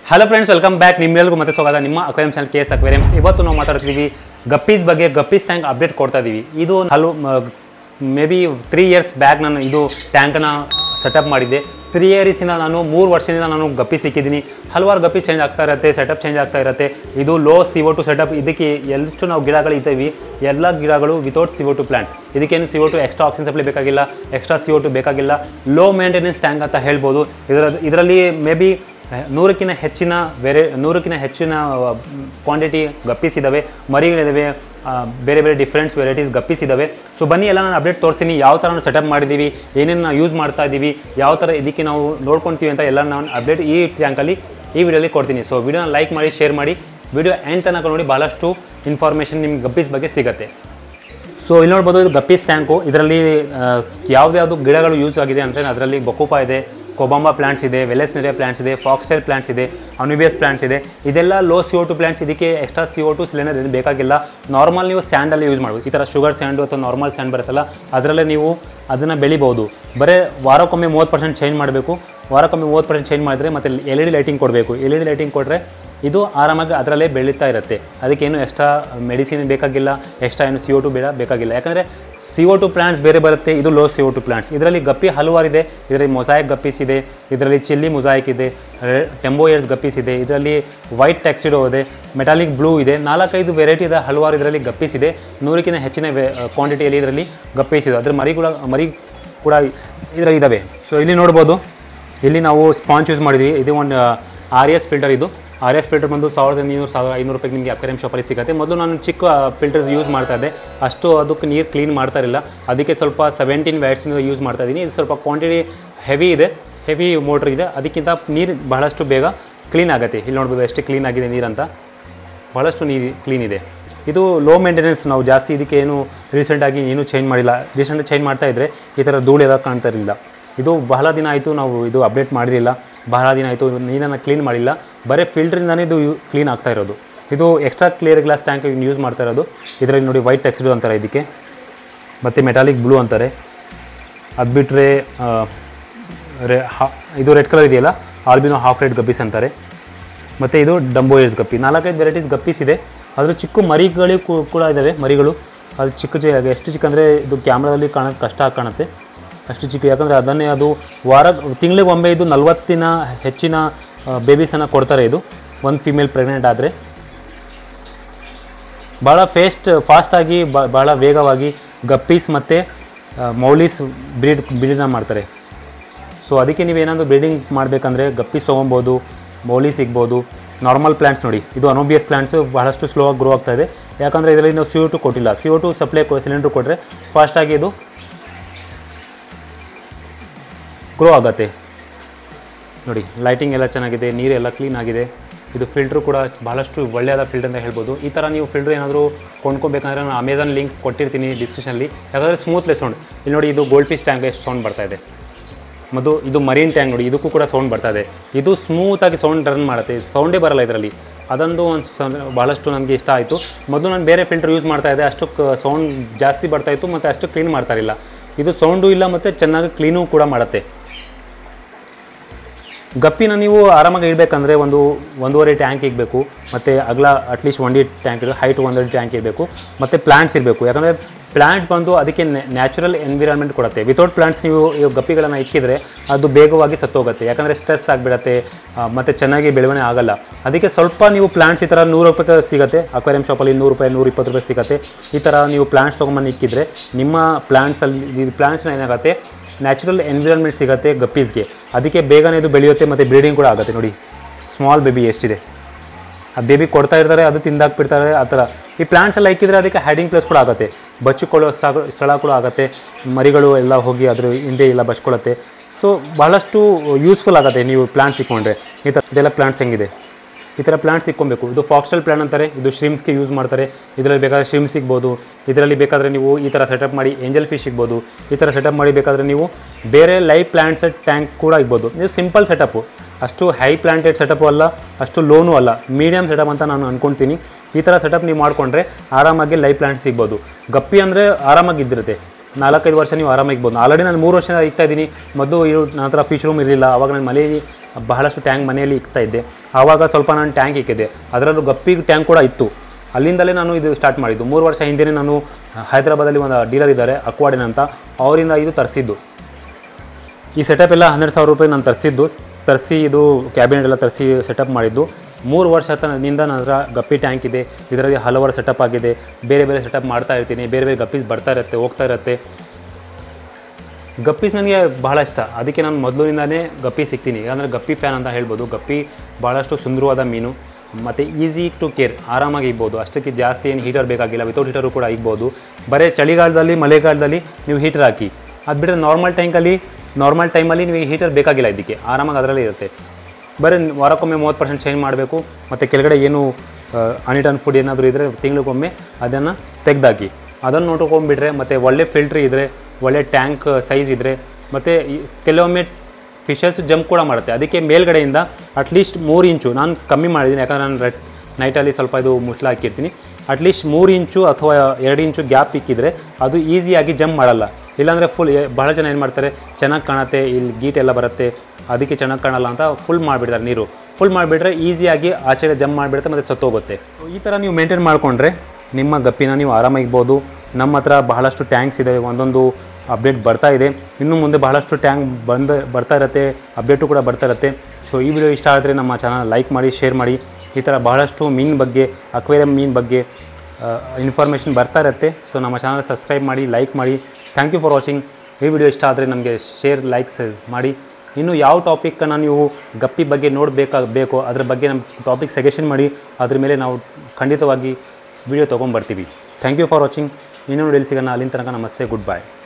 hello friends welcome back ನಿಮ್ಮೆಲ್ರಿಗೂ ಮತ್ತೆ ಸ್ವಾಗತ ನಿಮ್ಮ aquarium channel K S aquariums ಇವತ್ತು ನಾವು ಮಾತಾಡ್ತಿದ್ದೀವಿ ಗಪ್ಪೀಸ್ ಬಗ್ಗೆ ಗಪ್ಪೀಸ್ ಟ್ಯಾಂಕ್ ಅಪ್ಡೇಟ್ ಕೊಡ್ತಾ ಇದ್ದೀವಿ ಇದು ಹಲವು maybe three years back ನಾನು ಇದು ಟ್ಯಾಂಕನ್ನು ಸೆಟಪ್ ಮಾಡಿದ್ದೆ ತ್ರೀ ಇಯರ್ಸಿಂದ ನಾನು ಮೂರು ವರ್ಷದಿಂದ ನಾನು ಗಪ್ಪಿ ಸಿಕ್ಕಿದ್ದೀನಿ ಹಲವಾರು ಗಪ್ಪಿ ಚೇಂಜ್ ಆಗ್ತಾ ಇರುತ್ತೆ ಸೆಟಪ್ ಚೇಂಜ್ ಆಗ್ತಾ ಇರುತ್ತೆ ಇದು low C O two setup ಇದಕ್ಕೆ ಎಷ್ಟು ನಾವು ಗಿಡಗಳು ಇದ್ದೀವಿ ಎಲ್ಲ ಗಿಡಗಳು without C O two plants ಇದಕ್ಕೇನು C O two extra oxygen supply ಬೇಕಾಗಿಲ್ಲ ಎಕ್ಸ್ಟ್ರಾ ಸಿ ಒ ಟು ಬೇಕಾಗಿಲ್ಲ ಲೋ ಮೇಂಟೆನೆನ್ಸ್ ಟ್ಯಾಂಕ್ ಅಂತ ಹೇಳ್ಬೋದು ಇದರ ಇದರಲ್ಲಿ ಮೇ ಬಿ ನೂರಕ್ಕಿಂತ ಹೆಚ್ಚಿನ ವೆರೈ ನೂರಕ್ಕಿಂತ ಹೆಚ್ಚಿನ ಕ್ವಾಂಟಿಟಿ ಗಪ್ಪೀಸ್ ಇದ್ದಾವೆ ಮರಿಗಳಿದ್ದಾವೆ ಆ, ಬೇರೆ ಬೇರೆ ಡಿಫ್ರೆಂಟ್ಸ್ ವೆರೈಟೀಸ್ ಗಪ್ಪೀಸ್ ಇದ್ದಾವೆ ಸೊ ಬನ್ನಿ ಎಲ್ಲ ನಾನು ಅಪ್ಡೇಟ್ ತೋರಿಸ್ತೀನಿ ಯಾವ ಥರ ನಾವು ಸೆಟಪ್ ಮಾಡಿದ್ದೀವಿ ಏನೇನು ನಾವು ಯೂಸ್ ಮಾಡ್ತಾ ಇದ್ದೀವಿ ಯಾವ ಥರ ಇದಕ್ಕೆ ನಾವು ನೋಡ್ಕೊತೀವಿ ಅಂತ ಎಲ್ಲ ನಾನು ಅಪ್ಡೇಟ್ ಈ ಟ್ಯಾಂಕಲ್ಲಿ ಈ ವಿಡಿಯೋಲಿ ಕೊಡ್ತೀನಿ ಸೊ ವಿಡಿಯೋನ ಲೈಕ್ ಮಾಡಿ ಶೇರ್ ಮಾಡಿ ವಿಡಿಯೋ ಎಂಡ್ ತನಕ ನೋಡಿ ಭಾಳಷ್ಟು ಇನ್ಫಾರ್ಮೇಷನ್ ನಿಮ್ಗೆ ಗಪ್ಪೀಸ್ ಬಗ್ಗೆ ಸಿಗುತ್ತೆ ಸೊ ಇಲ್ಲಿ ನೋಡ್ಬೋದು ಇದು ಗಪ್ಪೀಸ್ ಟ್ಯಾಂಕು ಇದರಲ್ಲಿ ಯಾವ್ದ್ಯಾವ್ದು ಗಿಡಗಳು ಯೂಸ್ ಆಗಿದೆ ಅಂದರೆ ಅದರಲ್ಲಿ ಬಕೂಪ ಇದೆ ಕೊಬಾಂಬಾ ಪ್ಲಾಂಟ್ಸ್ ಇದೆ ವೆಲೆಸ್ನೆರಿಯಾ ಪ್ಲಾಂಟ್ಸ್ ಇದೆ ಫಾಕ್ಸ್ಟೈಲ್ ಪ್ಲಾಂಟ್ಸ್ ಇದೆ ಅನುಬಿಯಸ್ ಪ್ಲಾಂಟ್ಸ್ ಇದೆ ಇದೆಲ್ಲ low C O two plants ಇದಕ್ಕೆ extra C O two cylinder ಏನು ಬೇಕಾಗಿಲ್ಲ ನಾರ್ಮಲ್ ನೀವು ಸ್ಯಾಂಡಲ್ಲಿ ಯೂಸ್ ಮಾಡ್ಬೋದು ಈ ಥರ ಶುಗರ್ ಸ್ಯಾಂಡು ಅಥವಾ ನಾರ್ಮಲ್ ಸ್ಯಾಂಡ್ ಬರುತ್ತಲ್ಲ ಅದರಲ್ಲೇ ನೀವು ಅದನ್ನು ಬೆಳಿಬೋದು ಬರೀ ವಾರಕ್ಕೊಮ್ಮೆ ಮೂವತ್ತು ಪರ್ಸೆಂಟ್ ಚೇಂಜ್ ಮಾಡಬೇಕು ವಾರಕ್ಕೊಮ್ಮೆ ಮೂವತ್ತು ಪರ್ಸೆಂಟ್ ಚೇಂಜ್ ಮಾಡಿದ್ರೆ ಮತ್ತು ಎಲ್ ಇ ಡಿ ಲೈಟಿಂಗ್ ಕೊಡಬೇಕು ಎಲ್ ಇ ಡಿ ಲೈಟಿಂಗ್ ಕೊಟ್ಟರೆ ಇದು ಆರಾಮಾಗಿ ಅದರಲ್ಲೇ ಬೆಳೀತಾ ಇರುತ್ತೆ ಅದಕ್ಕೇನು ಎಕ್ಸ್ಟ್ರಾ ಮೆಡಿಸಿನ್ ಬೇಕಾಗಿಲ್ಲ ಎಕ್ಸ್ಟ್ರಾ ಏನು ಸಿ ಒ ಟು ಬೇಡ ಬೇಕಾಗಿಲ್ಲ ಯಾಕಂದರೆ ಸಿ ಒ ಟು ಪ್ಲಾಂಟ್ಸ್ ಬೇರೆ ಬರುತ್ತೆ ಇದು low C O two plants ಇದರಲ್ಲಿ ಗಪ್ಪಿ ಹಲವಾರಿದೆ ಇದರಲ್ಲಿ ಮೊಸಾಯಿಕ್ ಗಪ್ಪೀಸ್ ಇದೆ ಇದರಲ್ಲಿ ಚಿಲ್ಲಿ ಮೊಸಾಯಿಕ್ ಇದೆ ಟೆಂಬೋ ಇಯರ್ಸ್ ಗಪ್ಪೀಸ್ ಇದೆ ಇದರಲ್ಲಿ ವೈಟ್ ಟ್ಯಾಕ್ಸಿಡೋ ಇದೆ ಮೆಟಾಲಿಕ್ ಬ್ಲೂ ಇದೆ ನಾಲ್ಕೈದು ವೆರೈಟಿದ ಹಲವಾರು ಇದರಲ್ಲಿ ಗಪ್ಪೀಸ್ ಇದೆ ನೂರಕ್ಕಿಂತ ಹೆಚ್ಚಿನ ಕ್ವಾಂಟಿಟಿಯಲ್ಲಿ ಇದರಲ್ಲಿ ಗಪ್ಪೀಸ್ ಇದೆ ಅದ್ರ ಮರಿ ಕೂಡ ಮರಿ ಕೂಡ ಇದರಲ್ಲಿ ಇದ್ದಾವೆ ಸೊ ಇಲ್ಲಿ ನೋಡ್ಬೋದು ಇಲ್ಲಿ ನಾವು ಸ್ಪಾಂಚ್ ಯೂಸ್ ಮಾಡಿದ್ವಿ ಇದು ಒಂದು ಆರ್ ಎಸ್ ಫಿಲ್ಟರ್ ಇದು ಆರ್ ಎಸ್ ಫಿಲ್ಟರ್ ಬಂದು ಸಾವಿರದ ಇನ್ನೂರು ಸಾವಿರ ಐನೂರು ರೂಪಾಯಿಗೆ ನಿಮಗೆ ಅಕ್ವೇರಿಯಂ ಶಾಪಲ್ಲಿ ಸಿಗುತ್ತೆ ಮೊದಲು ನಾನು ಚಿಕ್ಕ ಫಿಲ್ಟರ್ಸ್ ಯೂಸ್ ಮಾಡ್ತಾ ಇದ್ದೆ ಅಷ್ಟು ಅದಕ್ಕೆ ನೀರು ಕ್ಲೀನ್ ಮಾಡ್ತಾ ಇರಲಿಲ್ಲ ಅದಕ್ಕೆ ಸ್ವಲ್ಪ ಸೆವೆಂಟೀನ್ ವ್ಯಾಟ್ಸಿಂದ ಯೂಸ್ ಮಾಡ್ತಾ ಇದ್ದೀನಿ ಇದು ಸ್ವಲ್ಪ ಕ್ವಾಂಟಿಟಿ ಹೆವಿ ಇದೆ ಹೆವಿ ಮೋಟ್ರ್ ಇದೆ ಅದಕ್ಕಿಂತ ನೀರು ಬಹಳಷ್ಟು ಬೇಗ ಕ್ಲೀನ್ ಆಗುತ್ತೆ ಇಲ್ಲಿ ನೋಡ್ಬೋದು ಎಷ್ಟು ಕ್ಲೀನ್ ಆಗಿದೆ ನೀರಂತ ಭಾಳಷ್ಟು ನೀರು ಕ್ಲೀನ್ ಇದೆ ಇದು ಲೋ ಮೇಂಟೆನೆನ್ಸ್ ನಾವು ಜಾಸ್ತಿ ಇದಕ್ಕೆ ಏನು ರೀಸೆಂಟಾಗಿ ಏನೂ ಚೇಂಜ್ ಮಾಡಿಲ್ಲ ರೀಸೆಂಟ್ ಚೇಂಜ್ ಮಾಡ್ತಾ ಇದ್ದರೆ ಈ ಥರ ಧೂಳು ಎಲ್ಲ ಕಾಣ್ತಾ ಇರಲಿಲ್ಲ ಇದು ಬಹಳ ದಿನ ಆಯಿತು ನಾವು ಇದು ಅಪ್ಡೇಟ್ ಮಾಡಿರಲಿಲ್ಲ ಬಹಳ ದಿನ ಆಯಿತು ನೀರನ್ನು ಕ್ಲೀನ್ ಮಾಡಿಲ್ಲ ಬರೀ ಫಿಲ್ಟ್ರಿಂದನೇ ಇದು ಕ್ಲೀನ್ ಆಗ್ತಾ ಇರೋದು ಇದು extra clear glass tank use ಮಾಡ್ತಾ ಇರೋದು ಇದರಲ್ಲಿ ನೋಡಿ ವೈಟ್ ಟೆಕ್ಸಿಡು ಅಂತಾರೆ ಇದಕ್ಕೆ ಮತ್ತು ಮೆಟಾಲಿಕ್ ಬ್ಲೂ ಅಂತಾರೆ ಅದು ಬಿಟ್ಟರೆ ರೇ ಹಾ ಇದು ರೆಡ್ ಕಲರ್ ಇದೆಯಲ್ಲ ಆಲ್ಬಿನೋ ಹಾಫ್ ರೆಡ್ ಗಪ್ಪೀಸ್ ಅಂತಾರೆ ಮತ್ತು ಇದು ಡಂಬೋ ಏರ್ಸ್ ಗಪ್ಪಿ ನಾಲ್ಕೈದು ವೆರೈಟೀಸ್ ಗಪ್ಪೀಸ್ ಇದೆ ಅದ್ರ ಚಿಕ್ಕ ಮರಿಗಳು ಕೂ- ಕೂಡ ಇದ್ದಾವೆ ಮರಿಗಳು ಅದು ಚಿಕ್ಕ ಚಿ ಎಷ್ಟು ಚಿಕ್ಕ ಅಂದರೆ ಇದು ಕ್ಯಾಮ್ರಾದಲ್ಲಿ ಕಾಣೋದು ಕಷ್ಟ ಆಗಿ ಕಾಣುತ್ತೆ ಅಷ್ಟು ಚಿಕ್ಕ ಯಾಕಂದರೆ ಅದನ್ನೇ ಅದು ವಾರ ತಿಂಗಳಿಗೆ ಒಮ್ಮೆ ಇದು ನಲ್ವತ್ತಿನ ಹೆಚ್ಚಿನ ಬೇಬೀಸನ್ನು ಕೊಡ್ತಾರೆ ಇದು ಒಂದು ಫಿಮೇಲ್ ಪ್ರೆಗ್ನೆಂಟ್ ಆದರೆ ಭಾಳ ಫೇಸ್ಟ್ ಫಾಸ್ಟಾಗಿ ಭಾಳ ವೇಗವಾಗಿ ಗಪ್ಪೀಸ್ ಮತ್ತು ಮೌಲೀಸ್ ಬ್ರೀಡ್ ಬ್ರೀಡನ್ನ ಮಾಡ್ತಾರೆ ಸೊ ಅದಕ್ಕೆ ನೀವೇನಾದರೂ ಬ್ರೀಡಿಂಗ್ ಮಾಡಬೇಕಂದ್ರೆ ಗಪ್ಪೀಸ್ ತೊಗೊಬೋದು ಮೌಲಿ ಸಿಗ್ಬೋದು ನಾರ್ಮಲ್ ಪ್ಲಾಂಟ್ಸ್ ನೋಡಿ ಇದು ಅನೋಬಿಯಸ್ ಪ್ಲಾಂಟ್ಸು ಬಹಳಷ್ಟು ಸ್ಲೋ ಆಗಿ ಗ್ರೋ ಆಗ್ತಾ ಇದೆ ಯಾಕಂದರೆ ಇದರಲ್ಲಿ ನಾವು ಸಿ ಒ ಟು ಕೊಟ್ಟಿಲ್ಲ C O two supply cylinder ಕೊಟ್ಟರೆ ಫಾಸ್ಟಾಗಿ ಇದು ಗ್ರೋ ಆಗತ್ತೆ ನೋಡಿ ಲೈಟಿಂಗ್ ಎಲ್ಲ ಚೆನ್ನಾಗಿದೆ ನೀರೆಲ್ಲ ಕ್ಲೀನ್ ಆಗಿದೆ ಇದು ಫಿಲ್ಟ್ರು ಕೂಡ ಬಹಳಷ್ಟು ಒಳ್ಳೆಯದ ಫಿಲ್ಟರ್ ಅಂತ ಹೇಳ್ಬೋದು ಈ ಥರ ನೀವು ಫಿಲ್ಟ್ರ್ ಏನಾದರೂ ಕೊಂಡ್ಕೋಬೇಕಂದ್ರೆ ನಾನು ಅಮೆಝಾನ್ ಲಿಂಕ್ ಕೊಟ್ಟಿರ್ತೀನಿ ಡಿಸ್ಕ್ರಿಪ್ಷನಲ್ಲಿ ಯಾಕಂದರೆ ಸ್ಮೂತ್ಲೆಸ್ ಸೌಂಡ್ ಇಲ್ಲಿ ನೋಡಿ ಇದು ಗೋಲ್ಡ್ ಫಿಶ್ ಟ್ಯಾಂಕ್ ಎಷ್ಟು ಸೌಂಡ್ ಬರ್ತಾ ಇದೆ ಮತ್ತು ಇದು ಮರೀನ್ ಟ್ಯಾಂಕ್ ನೋಡಿ ಇದಕ್ಕೂ ಕೂಡ ಸೌಂಡ್ ಬರ್ತಾ ಇದೆ ಇದು ಸ್ಮೂತಾಗಿ ಸೌಂಡ್ ರನ್ ಮಾಡುತ್ತೆ ಸೌಂಡೇ ಬರಲ್ಲ ಇದರಲ್ಲಿ ಅದೊಂದು ಒಂದು ಭಾಳಷ್ಟು ನನಗೆ ಇಷ್ಟ ಆಯಿತು ಮೊದಲು ನಾನು ಬೇರೆ ಫಿಲ್ಟರ್ ಯೂಸ್ ಮಾಡ್ತಾ ಇದ್ದೆ ಅಷ್ಟು ಸೌಂಡ್ ಜಾಸ್ತಿ ಬರ್ತಾ ಇತ್ತು ಮತ್ತು ಅಷ್ಟು ಕ್ಲೀನ್ ಮಾಡ್ತಾ ಇರಲಿಲ್ಲ ಇದು ಸೌಂಡು ಇಲ್ಲ ಮತ್ತು ಚೆನ್ನಾಗಿ ಕ್ಲೀನು ಕೂಡ ಮಾಡುತ್ತೆ ಗಪ್ಪಿನ ನೀವು ಆರಾಮಾಗಿ ಇಡಬೇಕಂದ್ರೆ ಒಂದು ಒಂದೂವರೆ ಟ್ಯಾಂಕ್ ಇರಬೇಕು ಮತ್ತು ಅಗಲ ಅಟ್ಲೀಸ್ಟ್ ಒನ್ ಡಿ ಟ್ಯಾಂಕ್ ಇರೋ ಹೈಟ್ ಒಂದೂವರೆ ಟ್ಯಾಂಕ್ ಇರಬೇಕು ಮತ್ತು ಪ್ಲಾಂಟ್ಸ್ ಇರಬೇಕು ಯಾಕಂದರೆ ಪ್ಲಾಂಟ್ ಬಂದು ಅದಕ್ಕೆ ನ್ಯಾಚುರಲ್ ಎನ್ವಿರಾನ್ಮೆಂಟ್ ಕೊಡುತ್ತೆ ವಿತೌಟ್ ಪ್ಲಾಂಟ್ಸ್ ನೀವು ಈ ಗಪ್ಪಿಗಳನ್ನು ಇಕ್ಕಿದ್ರೆ ಅದು ಬೇಗವಾಗಿ ಸತ್ತೋಗುತ್ತೆ ಯಾಕಂದರೆ ಸ್ಟ್ರೆಸ್ ಆಗಿಬಿಡತ್ತೆ ಮತ್ತು ಚೆನ್ನಾಗಿ ಬೆಳವಣಿಗೆ ಆಗಲ್ಲ ಅದಕ್ಕೆ ಸ್ವಲ್ಪ ನೀವು ಪ್ಲಾಂಟ್ಸ್ ಈ ಥರ ನೂರು ರೂಪಾಯಿ ಸಿಗುತ್ತೆ ಅಕ್ವೇರಿಯಂ ಶಾಪಲ್ಲಿ ನೂರು ರೂಪಾಯಿ ನೂರ ಇಪ್ಪತ್ತು ರೂಪಾಯಿ ಸಿಗುತ್ತೆ ಈ ಥರ ನೀವು ಪ್ಲಾಂಟ್ಸ್ ತೊಗೊಂಬಂದು ಇಕ್ಕಿದ್ರೆ ನಿಮ್ಮ ಪ್ಲಾಂಟ್ಸಲ್ಲಿ ಪ್ಲಾಂಟ್ಸ್ನ ಏನಾಗುತ್ತೆ ನ್ಯಾಚುರಲ್ ಎನ್ವಿರಾನ್ಮೆಂಟ್ ಸಿಗುತ್ತೆ ಗಪ್ಪೀಸ್ಗೆ ಅದಕ್ಕೆ ಬೇಗನೆ ಇದು ಬೆಳೆಯುತ್ತೆ ಮತ್ತು ಬ್ರೀಡಿಂಗ್ ಕೂಡ ಆಗುತ್ತೆ ನೋಡಿ ಸ್ಮಾಲ್ ಬೇಬಿ ಎಷ್ಟಿದೆ ಆ ಬೇಬಿ ಕೊಡ್ತಾ ಇರ್ತಾರೆ ಅದು ತಿಂದಾಕ್ಬಿಡ್ತಾರೆ ಆ ಥರ ಈ ಪ್ಲಾಂಟ್ಸ್ ಎಲ್ಲ ಇಕ್ಕಿದ್ರೆ ಅದಕ್ಕೆ ಹೈಡಿಂಗ್ ಪ್ಲೇಸ್ ಕೂಡ ಆಗುತ್ತೆ ಬಚ್ಚಿಕೊಳ್ಳೋ ಸ್ಥಳ ಸ್ಥಳ ಕೂಡ ಆಗುತ್ತೆ ಮರಿಗಳು ಎಲ್ಲ ಹೋಗಿ ಅದ್ರ ಹಿಂದೆ ಎಲ್ಲ ಬಚ್ಕೊಳ್ಳುತ್ತೆ ಸೊ ಬಹಳಷ್ಟು ಯೂಸ್ಫುಲ್ ಆಗುತ್ತೆ ನೀವು ಪ್ಲಾಂಟ್ಸ್ ಇಕ್ಕೊಂಡ್ರೆ ಈ ಥರ ಇದೆಲ್ಲ ಪ್ಲಾಂಟ್ಸ್ ಹೆಂಗಿದೆ ಈ ಥರ ಪ್ಲಾಂಟ್ಸ್ ಇಕ್ಕೊಬೇಕು ಇದು ಫಾಕ್ಸ್ಟಲ್ ಪ್ಲಾಂಟ್ ಅಂತಾರೆ ಇದು ಶ್ರಿಮ್ಸ್ಗೆ ಯೂಸ್ ಮಾಡ್ತಾರೆ ಇದರಲ್ಲಿ ಬೇಕಾದ್ರೆ ಶ್ರಿಮ್ ಸಿಗ್ಬೋದು ಇದರಲ್ಲಿ ಬೇಕಾದರೆ ನೀವು ಈ ಥರ ಸೆಟಪ್ ಮಾಡಿ ಏಂಜಲ್ ಫಿಶ್ ಸಿಗ್ಬೋದು ಈ ಥರ ಸೆಟಪ್ ಮಾಡಿ ಬೇಕಾದರೆ ನೀವು ಬೇರೆ ಲೈವ್ ಪ್ಲಾಂಟ್ಸ್ ಟ್ಯಾಂಕ್ ಕೂಡ ಇಗ್ಬೋದು ನೀವು ಸಿಂಪಲ್ ಸೆಟಪ್ಪು ಅಷ್ಟು ಹೈ ಪ್ಲಾಂಟೆಡ್ ಸೆಟಪ್ ಅಲ್ಲ ಅಷ್ಟು ಲೋನು ಅಲ್ಲ ಮೀಡಿಯಮ್ ಸೆಟಪ್ ಅಂತ ನಾನು ಅಂದ್ಕೊಳ್ತೀನಿ ಈ ಥರ ಸೆಟಪ್ ನೀವು ಮಾಡಿಕೊಂಡ್ರೆ ಆರಾಮಾಗಿ ಲೈವ್ ಪ್ಲಾಂಟ್ ಸಿಗ್ಬೋದು ಗಪ್ಪಿ ಅಂದರೆ ಆರಾಮಾಗಿ ಇದ್ದಿರುತ್ತೆ ನಾಲ್ಕೈದು ವರ್ಷ ನೀವು ಆರಾಮಾಗಿ ಇಗ್ಬೋದು ಆಲ್ರೆಡಿ ನಾನು ಮೂರು ವರ್ಷ ಇಕ್ತಾ ಇದ್ದೀನಿ ಮೊದಲು ಇರೋ ನನ್ನ ಹತ್ರ ಫಿಶ್ ರೂಮ್ ಇರಲಿಲ್ಲ ಆವಾಗ ನಾನು ಮನೆಯಲ್ಲಿ ಬಹಳಷ್ಟು ಟ್ಯಾಂಕ್ ಮನೆಯಲ್ಲಿ ಇಕ್ತಾ ಇದ್ದೆ ಆವಾಗ ಸ್ವಲ್ಪ ನಾನು ಟ್ಯಾಂಕ್ ಇಕ್ಕಿದ್ದೆ ಅದರಲ್ಲೂ ಗಪ್ಪಿಗೆ ಟ್ಯಾಂಕ್ ಕೂಡ ಇತ್ತು ಅಲ್ಲಿಂದಲೇ ನಾನು ಇದು ಸ್ಟಾರ್ಟ್ ಮಾಡಿದ್ದು ಮೂರು ವರ್ಷ ಹಿಂದೆ ನಾನು ಹೈದರಾಬಾದಲ್ಲಿ ಒಂದು ಡೀಲರ್ ಇದ್ದಾರೆ ಅಕ್ವಾಡಿನ್ ಅಂತ ಅವರಿಂದ ಇದು ತರಿಸಿದ್ದು ಈ ಸೆಟಪ್ ಎಲ್ಲ ಹನ್ನೆರಡು ಸಾವಿರ ರೂಪಾಯಿ ನಾನು ತರಿಸಿದ್ದು ತರಿಸಿ ಇದು ಕ್ಯಾಬಿನೆಟ್ ಎಲ್ಲ ತರಿಸಿ ಸೆಟಪ್ ಮಾಡಿದ್ದು ಮೂರು ವರ್ಷ ನಿಂದ ನನ್ನ ಹತ್ರ ಗಪ್ಪಿ ಟ್ಯಾಂಕ್ ಇದೆ ಇದರಲ್ಲಿ ಹಲವಾರು ಸೆಟಪ್ ಆಗಿದೆ ಬೇರೆ ಬೇರೆ ಸೆಟಪ್ ಮಾಡ್ತಾ ಇರ್ತೀನಿ ಬೇರೆ ಬೇರೆ ಗಪ್ಪೀಸ್ ಬರ್ತಾ ಇರುತ್ತೆ ಹೋಗ್ತಾ ಇರುತ್ತೆ ಗಪ್ಪೀಸ್ ನನಗೆ ಬಹಳ ಇಷ್ಟ ಅದಕ್ಕೆ ನಾನು ಮೊದಲಿನಿಂದಾನೇ ಗಪ್ಪಿ ಸಿಗ್ತೀನಿ ಅಂದರೆ ಗಪ್ಪಿ ಫ್ಯಾನ್ ಅಂತ ಹೇಳ್ಬೋದು ಗಪ್ಪಿ ಭಾಳಷ್ಟು ಸುಂದರವಾದ ಮೀನು ಮತ್ತು ಈಸಿ ಟು ಕೇರ್ ಆರಾಮಾಗಿ ಇಗ್ಬೋದು ಅಷ್ಟಕ್ಕೆ ಜಾಸ್ತಿ ಏನು ಹೀಟರ್ ಬೇಕಾಗಿಲ್ಲ ವಿತೌಟ್ ಹೀಟರು ಕೂಡ ಇಗ್ಬೋದು ಬರೀ ಚಳಿಗಾಲದಲ್ಲಿ ಮಳೆಗಾಲದಲ್ಲಿ ನೀವು ಹೀಟರ್ ಹಾಕಿ ಅದು ಬಿಟ್ಟರೆ ನಾರ್ಮಲ್ ಟ್ಯಾಂಕಲ್ಲಿ ನಾರ್ಮಲ್ ಟೈಮಲ್ಲಿ ನಿಮಗೆ ಹೀಟರ್ ಬೇಕಾಗಿಲ್ಲ ಇದಕ್ಕೆ ಆರಾಮಾಗಿ ಅದರಲ್ಲೇ ಇರುತ್ತೆ ಬರೀ ವಾರಕ್ಕೊಮ್ಮೆ ಮೂವತ್ತು ಪರ್ಸೆಂಟ್ ಚೇಂಜ್ ಮಾಡಬೇಕು ಮತ್ತು ಕೆಳಗಡೆ ಏನು ಅನಿಟನ್ ಫುಡ್ ಏನಾದರೂ ಇದ್ದರೆ ತಿಂಗಳಿಗೊಮ್ಮೆ ಅದನ್ನು ತೆಗೆದಾಕಿ ಅದನ್ನು ನೋಡ್ಕೊಂಡ್ಬಿಟ್ರೆ ಮತ್ತು ಒಳ್ಳೆ ಫಿಲ್ಟ್ರ್ ಇದ್ದರೆ ಒಳ್ಳೆ ಟ್ಯಾಂಕ್ ಸೈಜ್ ಇದ್ದರೆ ಮತ್ತು ಕೆಲವೊಮ್ಮೆ ಫಿಶಸ್ ಜಂಪ್ ಕೂಡ ಮಾಡುತ್ತೆ ಅದಕ್ಕೆ ಮೇಲ್ಗಡೆಯಿಂದ ಅಟ್ಲೀಸ್ಟ್ ಮೂರು ಇಂಚು ನಾನು ಕಮ್ಮಿ ಮಾಡಿದ್ದೀನಿ ಯಾಕಂದ್ರೆ ನಾನು ರೆಡ್ ನೈಟಲ್ಲಿ ಸ್ವಲ್ಪ ಇದು ಮುಚ್ಚಲ ಹಾಕಿರ್ತೀನಿ ಅಟ್ಲೀಸ್ಟ್ ಮೂರು ಇಂಚು ಅಥವಾ ಎರಡು ಇಂಚು ಗ್ಯಾಪ್ ಇಕ್ಕಿದ್ರೆ ಅದು ಈಸಿಯಾಗಿ ಜಂಪ್ ಮಾಡಲ್ಲ ಇಲ್ಲಾಂದರೆ ಫುಲ್ ಭಾಳ ಜನ ಏನು ಮಾಡ್ತಾರೆ ಚೆನ್ನಾಗಿ ಕಾಣುತ್ತೆ ಇಲ್ಲಿ ಗೀಟ್ ಎಲ್ಲ ಬರುತ್ತೆ ಅದಕ್ಕೆ ಚೆನ್ನಾಗಿ ಕಾಣಲ್ಲ ಅಂತ ಫುಲ್ ಮಾಡಿಬಿಡ್ತಾರೆ ನೀರು ಫುಲ್ ಮಾಡಿಬಿಟ್ರೆ ಈಸಿಯಾಗಿ ಆಚೆಗೆ ಜಂಪ್ ಮಾಡಿಬಿಡುತ್ತೆ ಮತ್ತು ಸತ್ತೋಗುತ್ತೆ ಈ ಥರ ನೀವು ಮೇಂಟೈನ್ ಮಾಡಿಕೊಂಡ್ರೆ ನಿಮ್ಮ ಗಪ್ಪಿನ ನೀವು ಆರಾಮಾಗಿರ್ಬೋದು ನಮ್ಮ ಹತ್ರ ಬಹಳಷ್ಟು ಟ್ಯಾಂಕ್ಸ್ ಇದೆ ಒಂದೊಂದು ಅಪ್ಡೇಟ್ ಬರ್ತಾ ಇದೆ ಇನ್ನು ಮುಂದೆ ಬಹಳಷ್ಟು ಟ್ಯಾಂಕ್ ಬಂದ ಬರ್ತಾ ಇರುತ್ತೆ ಅಪ್ಡೇಟು ಕೂಡ ಬರ್ತಾ ಇರುತ್ತೆ ಸೊ ಈ ವಿಡಿಯೋ ಇಷ್ಟ ಆದರೆ ನಮ್ಮ ಚಾನಲ್ ಲೈಕ್ ಮಾಡಿ ಶೇರ್ ಮಾಡಿ ಈ ಥರ ಬಹಳಷ್ಟು ಮೀನು ಬಗ್ಗೆ ಅಕ್ವೇರಿಯಂ ಮೀನು ಬಗ್ಗೆ ಇನ್ಫಾರ್ಮೇಷನ್ ಬರ್ತಾ ಇರುತ್ತೆ ಸೊ ನಮ್ಮ ಚಾನಲ್ ಸಬ್ಸ್ಕ್ರೈಬ್ ಮಾಡಿ ಲೈಕ್ ಮಾಡಿ ಥ್ಯಾಂಕ್ ಯು ಫಾರ್ ವಾಚಿಂಗ್ ಈ ವಿಡಿಯೋ ಇಷ್ಟ ಆದರೆ ನಮಗೆ ಶೇರ್ ಲೈಕ್ಸ್ ಮಾಡಿ ಇನ್ನು ಯಾವ ಟಾಪಿಕ್ಕನ್ನು ನೀವು ಗಪ್ಪಿ ಬಗ್ಗೆ ನೋಡಬೇಕಾ ಬೇಕೋ ಅದ್ರ ಬಗ್ಗೆ ನಮ್ಮ ಟಾಪಿಕ್ ಸಜೆಷನ್ ಮಾಡಿ ಅದ್ರ ಮೇಲೆ ನಾವು ಖಂಡಿತವಾಗಿ ವಿಡಿಯೋ ತೊಗೊಂಬರ್ತೀವಿ ಥ್ಯಾಂಕ್ ಯು ಫಾರ್ ವಾಚಿಂಗ್ ಇನ್ನೊಂದು ಡೇಲಿ ಸಿಗೋಣ ಅಲ್ಲಿನ ತನಕ ನಮಸ್ತೆ ಗುಡ್ ಬಾಯ್